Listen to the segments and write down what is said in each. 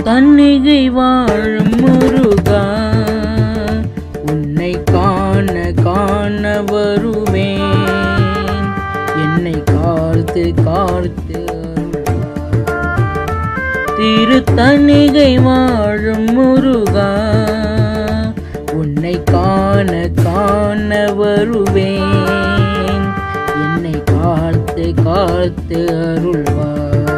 தன்னிகை வாழும் முருகா உன்னை காண காண வருவேன் என்னை காத்து காத்து திருத்தணிகை வாழும் முருகா உன்னை காண காண வருவேன் என்னை காத்து காத்து அருள்வார்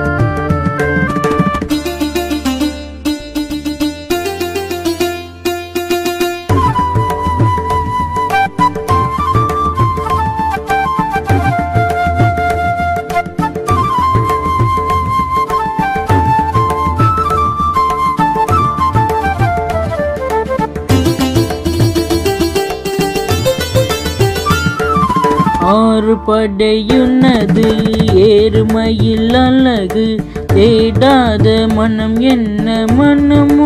ஆறு படையுன்னது ஏறுமையில் அழகு தேடாத மனம் என்ன மனமோ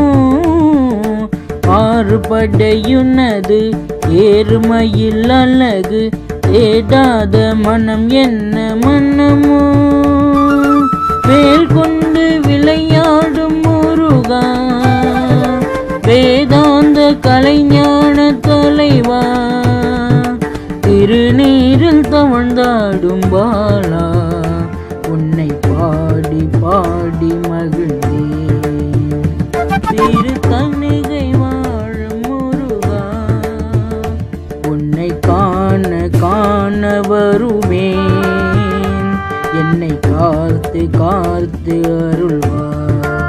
ஆறு படையுன்னது ஏறுமையில் அழகு தேடாத மனம் என்ன மனமோ வேல் கொண்டு விளையாடும் முருகா வேதாந்த கலைஞான தலைவா திருநீரில் தவழ்ந்தாடும் பாலா உன்னை பாடி பாடி மகிழ்ந்தே திரு தன்னிகை வாழும் முருகா உன்னை காண காண வருவேன் என்னை காத்து காத்து அருள்வார்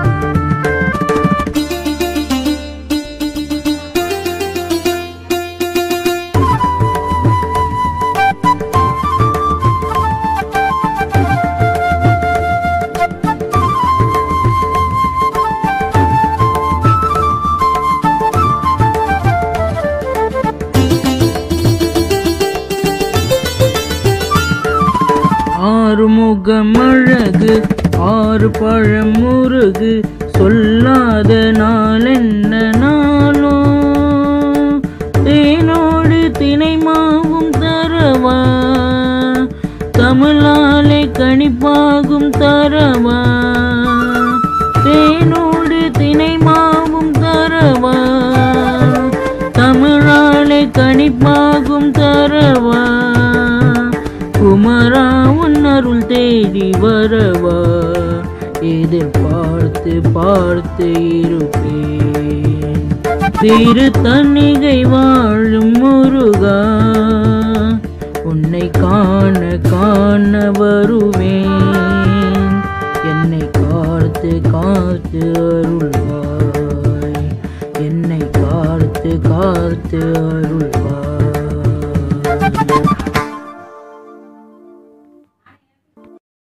ஆறுமுகம் அழகு ஆறு பழம் முருகு சொல்லாத நாள் என்ன நாளோ தேனோடு தினை மாவும் தரவா தமிழாலே கணிப்பாகும் தரவா தேனோடு தினை மாவும் தரவா தமிழாலே கணிப்பாகும் தரவா குமரா உன் அருள் தேடி வரவா எதிர்பார்த்து பார்த்து இருப்பேன் திரு தன்னிகை வாழும் முருகா